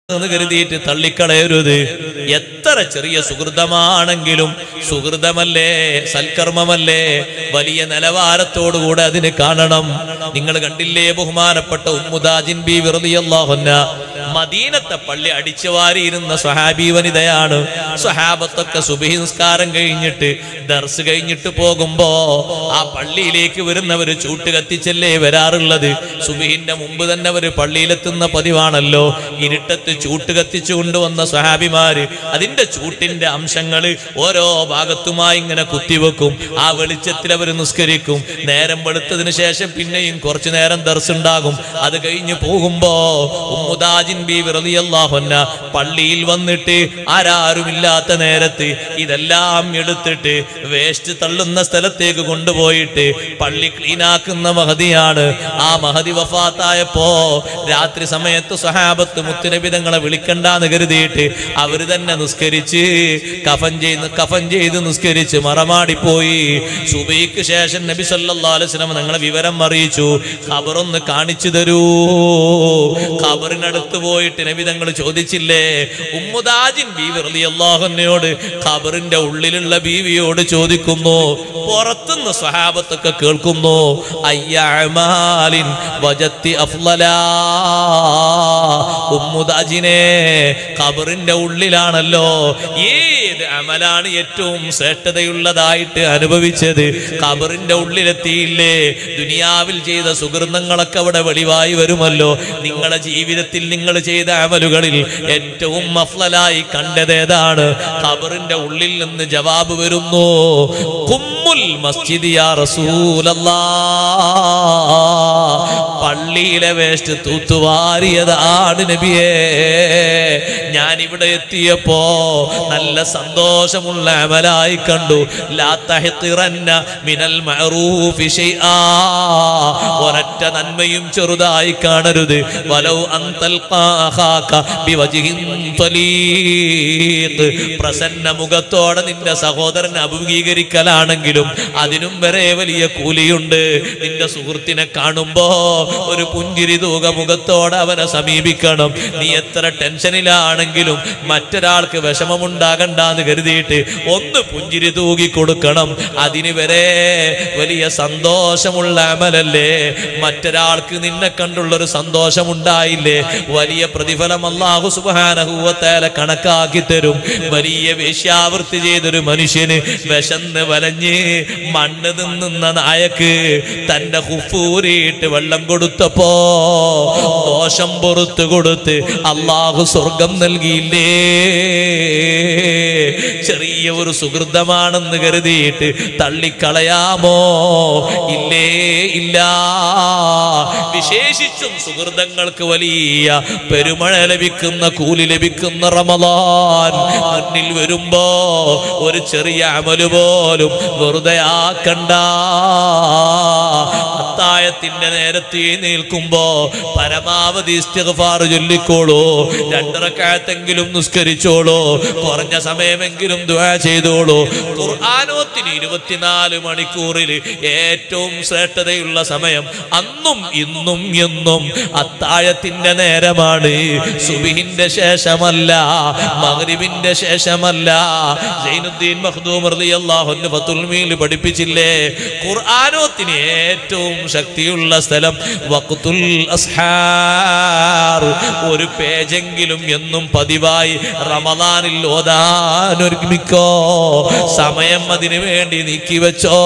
എന്ന് കരുതിയിട്ട് തള്ളിക്കളയരുത് എത്ര ചെറിയ സുഹൃതമാണെങ്കിലും സുഹൃതമല്ലേ സൽക്കർമ്മമല്ലേ വലിയ നിലവാരത്തോടുകൂടെ അതിന് കാണണം നിങ്ങൾ കണ്ടില്ലേ ബഹുമാനപ്പെട്ട ഉമ്മുദാജിൻ ബി വെറുതിയല്ലാഹുന്ന മദീനത്തെ പള്ളി അടിച്ചു വാരിയിരുന്ന സ്വഹാബി വനിതയാണ് സ്വഹാബത്തൊക്കെ സുബഹി നിസ്കാരം കഴിഞ്ഞിട്ട് ദർസ് കഴിഞ്ഞിട്ട് പോകുമ്പോ ആ പള്ളിയിലേക്ക് വരുന്നവര് ചൂട്ട് കത്തിച്ചല്ലേ വരാറുള്ളത് സുബഹിന്റെ മുമ്പ് തന്നെ അവര് പള്ളിയിലെത്തുന്ന പതിവാണല്ലോ ഇരുട്ടത്ത് ചൂട്ട് കത്തിച്ചു കൊണ്ടുവന്ന സ്വഹാബിമാര് അതിന്റെ ചൂട്ടിന്റെ അംശങ്ങള് ഓരോ ഭാഗത്തുമായി ഇങ്ങനെ കുത്തിവെക്കും ആ വെളിച്ചത്തിൽ അവർ നിസ്കരിക്കും നേരം വെളുത്തതിന് ശേഷം പിന്നെയും കുറച്ചു നേരം ദർസുണ്ടാകും അത് കഴിഞ്ഞ് പോകുമ്പോ ഉമ്മുദാജിൻ ബി റളിയല്ലാഹുന്ന പള്ളിയിൽ വന്നിട്ട് ആരാരുമില്ലാത്ത നേരത്ത് ഇതെല്ലാം എടുത്തിട്ട് വേസ്റ്റ് തള്ളുന്ന സ്ഥലത്തേക്ക് കൊണ്ടുപോയിട്ട് പള്ളി ക്ലീനാക്കുന്ന മഹതിയാണ് ആ മഹതി വഫാത്തായപ്പോ രാത്രി സമയത്ത് സഹാബത്ത് മുത്തുനബിതങ്ങളെ വിളിക്കണ്ടെന്ന് കരുതിയിട്ട് അവര് തന്നെ നിസ്കരിച്ച് കഫൻ ചെയ്ത് കഫൻ ചെയ്ത് നിസ്കരിച്ച് മറമാടിപ്പോയി സുബൈക്ക് ശേഷം നബി സല്ലല്ലാഹു അലൈഹി വസല്ലം നിങ്ങളെ വിവരം അറിയിച്ചു ഖബറൊന്ന് കാണിച്ചു തരൂ ഖബറിനടുത്ത് പോയിട്ട് നബി തങ്ങൾ ചോദിച്ചില്ലേ ഉമ്മുദാജിൻ ബീവി റളിയല്ലാഹുവിനോട് ഖബറിന്റെ ഉള്ളിലുള്ള ബീവിയോട് ചോദിക്കുന്നു പുറത്തുനിന്ന് സ്വഹാബത്തൊക്കെ കേൾക്കുന്നു അയ്യാമാലിൻ വജത്തി അഫ്ലലാ ഉമ്മുദാജിനെ ഖബറിന്റെ ഉള്ളിലാണല്ലോ ഏത് അമലാണ് ഏറ്റവും ശ്രേഷ്ഠതയുള്ളതായിട്ട് അനുഭവിച്ചത് ഖബറിന്റെ ഉള്ളിലെത്തിയില്ലേ ദുനിയാവിൽ ചെയ്ത സുഹൃതങ്ങളൊക്കെ അവിടെ വെളിവായി വരുമല്ലോ നിങ്ങളുടെ ജീവിതത്തിൽ നിങ്ങൾ ചെയ്ത അമലുകളിൽ ഏറ്റവും മഫ്ലലായി കണ്ടതേതാണ് ഖബറിന്റെ ഉള്ളിൽ നിന്ന് ജവാബ് വരുന്നു കുമ്മുൽ മസ്ജിദ് യാ റസൂലല്ലാ പള്ളിയിലെ വേസ്റ്റ് തൂത്തുവാരിയതാണ് നബിയേ ഞാൻ ഇവിടെ എത്തിയപ്പോ നല്ല സന്തോഷമുള്ള അമലായി കണ്ടു ലാ തഹ്തിറന്ന മിനൽ മഅറൂഫി ശൈആ ഒരൊറ്റ നന്മയും ചെറുതായി കാണരുത് വലൗ അൻ തൽഖാ അഖാക ബിവജ്ഹിൻ തലീഖ് പ്രസന്ന മുഖത്തോടെ നിന്റെ സഹോദരനെ അഭിമുഖീകരിക്കലാണെങ്കിലും അതിനും വരെ വലിയ കൂലിയുണ്ട് നിന്റെ സുഹൃത്തിനെ കാണുമ്പോ ഒരു പുഞ്ചിരി തൂക മുഖത്തോടെ അവനെ സമീപിക്കണം നീ എത്ര ടെൻഷനിലാണെങ്കിലും മറ്റൊരാൾക്ക് വിഷമമുണ്ടാകണ്ടെന്ന് കരുതിയിട്ട് ഒന്ന് പുഞ്ചിരി തൂകി കൊടുക്കണം അതിന് വരെ വലിയ സന്തോഷമുള്ള അമലല്ലേ മറ്റൊരാൾക്ക് നിന്നെ കണ്ടുള്ളൊരു സന്തോഷമുണ്ടായില്ലേ വലിയ പ്രതിഫലം അള്ളാഹു സുബാനഹൂവത്തേല കണക്കാക്കി തരും വലിയ വേശ്യാവൃത്തി ചെയ്തൊരു മനുഷ്യന് വിശന്ന് വലഞ്ഞ് മണ്ണ് തിന്നുന്ന നായക്ക് തന്റെ ഹുഫൂരിയിട്ട് വെള്ളം കൊടുത്തപ്പോ ദോഷം പുറത്തു കൊടുത്ത് അള്ളാഹു സ്വർഗം നൽകിയില്ലേ ചെറിയ ഒരു സുഹൃതമാണെന്ന് കരുതിയിട്ട് തള്ളിക്കളയാമോ ഇല്ലേ ഇല്ല വിശേഷിച്ചും സുഹൃതങ്ങൾക്ക് വലിയ പെരുമഴ ലഭിക്കുന്ന കൂലി ലഭിക്കുന്ന റമദാൻ മുന്നിൽ വരുമ്പോ ഒരു ചെറിയ അമല് പോലും വെറുതെ ആക്കണ്ട അത്തായത്തിന്റെ നേരത്തെ നിൽക്കുമ്പോ പരമാവധി ഇസ്തിഗ്ഫാർ ചൊല്ലിക്കോളൂ രണ്ടിറക്കായത്തെങ്കിലും നിസ്കരിച്ചോളൂ കുറഞ്ഞ സമയമെങ്കിലും ദുആ ചെയ്തോളൂ ഖുർആാനോത്തിന് ഇരുപത്തിനാല് മണിക്കൂറിൽ ഏറ്റവും ശ്രേഷ്ഠതയുള്ള സമയം അന്നും ഇന്നും എന്നും അത്താഴത്തിന്റെ നേരമാണ് സുബിഹിന്റെ ശേഷമല്ല മഗ്രിബിന്റെ ശേഷമല്ല സൈനുദ്ദീൻ മഖ്ദൂം റളിയല്ലാഹു അൻഹു ഫത്തുൽ മീൽ പഠിപ്പിച്ചില്ലേ ഖുർആാനോത്തിന് ഏറ്റവും ശക്തിയുള്ള സ്ഥലം വഖ്തുൽ അസ്ഹാർ ഒരു പേജെങ്കിലും എന്നും പതിവായി റമദാനിൽ ഓതാൻ ഒരുമിക്കോ സമയം അതിനു വേണ്ടി നീക്കി വെച്ചോ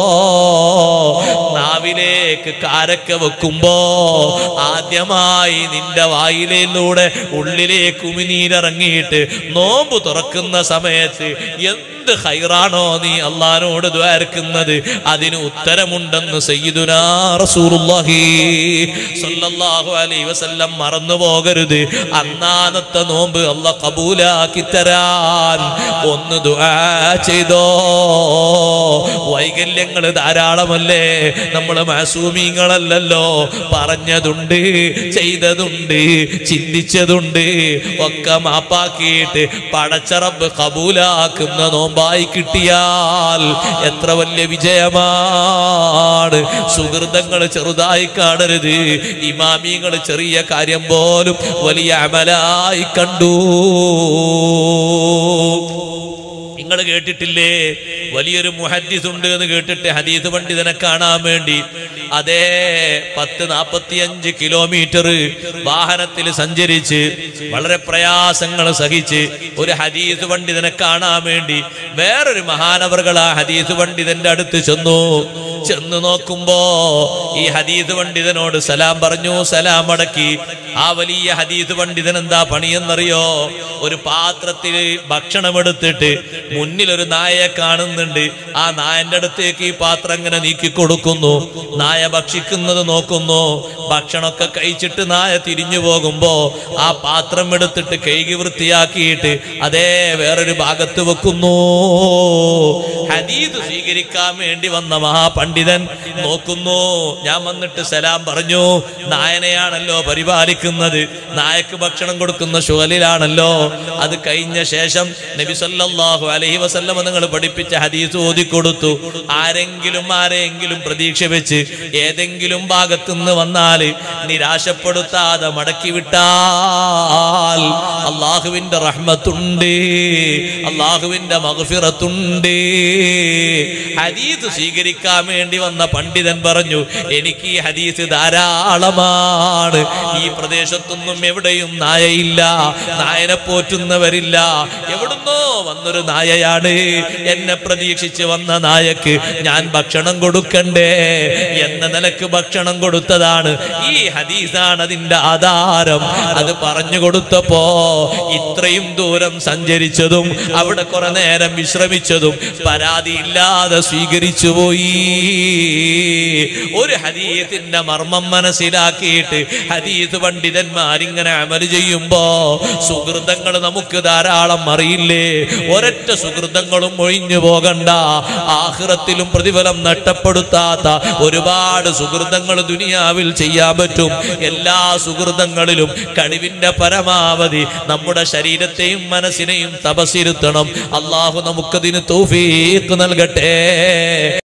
നാവിലേക്ക് കാരക്ക വെക്കുമ്പോ ആദ്യമായി നിന്റെ വായിലൂടെ ഉള്ളിലേക്ക് ഉമിനീരിറങ്ങിയിട്ട് നോമ്പ് തുറക്കുന്ന സമയത്ത് എന്ത് ഹൈറാണോ നീ അള്ളഹാനോട് ദ്വാരക്കുന്നത് അതിന് ഉത്തരമുണ്ടെന്ന് സയ്യിദുനാ റസൂലുള്ളാഹി സ്വല്ലല്ലാഹു അലൈഹി വസല്ലം മറന്നു പോകരുത് അന്നാനത്തെ നോമ്പ് അല്ല കബൂലാക്കി തരാൻ ഒന്ന് ദുആ ചെയ്തോ വൈകല്യങ്ങൾ ധാരാളമല്ലേ നമ്മൾ മാസൂമിങ്ങളല്ലല്ലോ പറഞ്ഞതുണ്ട് ചെയ്തതുണ്ട് ചിന്തിച്ചതുണ്ട് ഒക്കെ മാപ്പാക്കിയിട്ട് പടച്ചറബ് കബൂലാക്കുന്ന നോമ്പ് നോമ്പായി കിട്ടിയാൽ എത്ര വലിയ വിജയമാണ് സുഹൃതങ്ങൾ ചെറുതായി കാണരുത് ഇമാമിങ്ങൾ ചെറിയ കാര്യം പോലും വലിയ അമലായി കണ്ടു നിങ്ങൾ കേട്ടിട്ടില്ലേ വലിയൊരു മുഹദ്ദിസ് ഉണ്ട് എന്ന് കേട്ടിട്ട് ഹദീസ് പണ്ഡിതനെ കാണാൻ വേണ്ടി അതേ പത്ത് നാപ്പത്തിയഞ്ച് കിലോമീറ്റർ വാഹനത്തിൽ സഞ്ചരിച്ച് വളരെ പ്രയാസങ്ങൾ സഹിച്ച് ഒരു ഹദീസ് പണ്ഡിതനെ കാണാൻ വേണ്ടി വേറൊരു മഹാനവറുകൾ ആ ഹദീസ് പണ്ഡിതന്റെ അടുത്ത് ചെന്നു ചെന്ന് നോക്കുമ്പോ ഈ ഹദീസ് പണ്ഡിതനോട് സലാം പറഞ്ഞു സലാം അടക്കി ആ വലിയ ഹദീസ് പണ്ഡിതൻ എന്താ പണിയെന്നറിയോ ഒരു പാത്രത്തിൽ ഭക്ഷണം എടുത്തിട്ട് മുന്നിൽ ഒരു നായയെ കാണുന്നുണ്ട് ആ നായന്റെ അടുത്തേക്ക് ഈ പാത്രം ഇങ്ങനെ നീക്കി കൊടുക്കുന്നു നായ ഭക്ഷിക്കുന്നത് നോക്കുന്നു ഭക്ഷണമൊക്കെ കഴിച്ചിട്ട് നായ തിരിഞ്ഞു പോകുമ്പോ ആ പാത്രം എടുത്തിട്ട് കഴുകി വൃത്തിയാക്കിയിട്ട് അതേ വേറൊരു ഭാഗത്ത് വെക്കുന്നു ഹദീദ് സ്വീകരിക്കാൻ വേണ്ടി വന്ന മഹാപണ്ഡിതൻ നോക്കുന്നു ഞാൻ വന്നിട്ട് സലാം പറഞ്ഞു നായനെയാണല്ലോ പരിപാലിക്കുന്നത് നായക്ക് ഭക്ഷണം കൊടുക്കുന്ന ഷുഗലിലാണല്ലോ അത് കഴിഞ്ഞ ശേഷം നബി സല്ലല്ലാഹു അലൈഹി വസല്ലം നിങ്ങൾ പഠിപ്പിച്ച ഹദീസ് ഓതിക്കൊടുത്തു ആരെങ്കിലും ആരെങ്കിലും പ്രതീക്ഷ വെച്ച് ഏതെങ്കിലും ഭാഗത്തുനിന്ന് വന്നാല് നിരാശപ്പെടുത്താതെ മടക്കി വിട്ടാൽ അള്ളാഹുവിന്റെ റഹ്മത്തുണ്ട് അള്ളാഹുവിന്റെ മഗ്ഫിറത്തുണ്ട് ഹദീസ് സ്വീകരിക്കാൻ വേണ്ടി വന്ന പണ്ഡിതൻ പറഞ്ഞു എനിക്ക് ഈ ഹദീസ് ധാരാളമാണ് ഈ പ്രദേശത്തൊന്നും എവിടെയും നായയില്ല നായനെ പോറ്റുന്നവരില്ല എവിടുന്നോ വന്നൊരു നായയാണ് എന്നെ പ്രതീക്ഷിച്ച് വന്ന നായക്ക് ഞാൻ ഭക്ഷണം കൊടുക്കണ്ടേ എന്ന നിലക്ക് ഭക്ഷണം കൊടുത്തതാണ് ഈ ഹദീസാണ് അതിന്റെ ആധാരം അത് പറഞ്ഞു കൊടുത്തപ്പോ ഇത്രയും ദൂരം സഞ്ചരിച്ചതും അവിടെ കുറെ നേരം വിശ്രമിച്ചതും പരാതിയില്ലാതെ സ്വീകരിച്ചു പോയി ഒരു ഹദീത്തിന്റെ മർമ്മം മനസ്സിലാക്കിയിട്ട് ഹദീസ് പണ്ഡിതന്മാരിങ്ങനെ അമല് ചെയ്യുമ്പോ സുഹൃതങ്ങൾ നമുക്ക് ധാരാളം അറിയില്ലേ ഒരൊറ്റ സുഹൃതങ്ങളും ഒഴിഞ്ഞു പോകണ്ട ആഹ്റത്തിലും പ്രതിഫലം നഷ്ടപ്പെടുത്താത്ത ഒരുപാട് സുഹൃതങ്ങൾ ദുനിയാവിൽ ചെയ്യാൻ പറ്റും എല്ലാ സുഹൃതങ്ങളിലും കഴിവിന്റെ പരമാവധി നമ്മുടെ ശരീരത്തെയും മനസ്സിനെയും തപസ്സിരുത്തണം അള്ളാഹു നമുക്കതിന് തൗഫീഖ് നൽകട്ടെ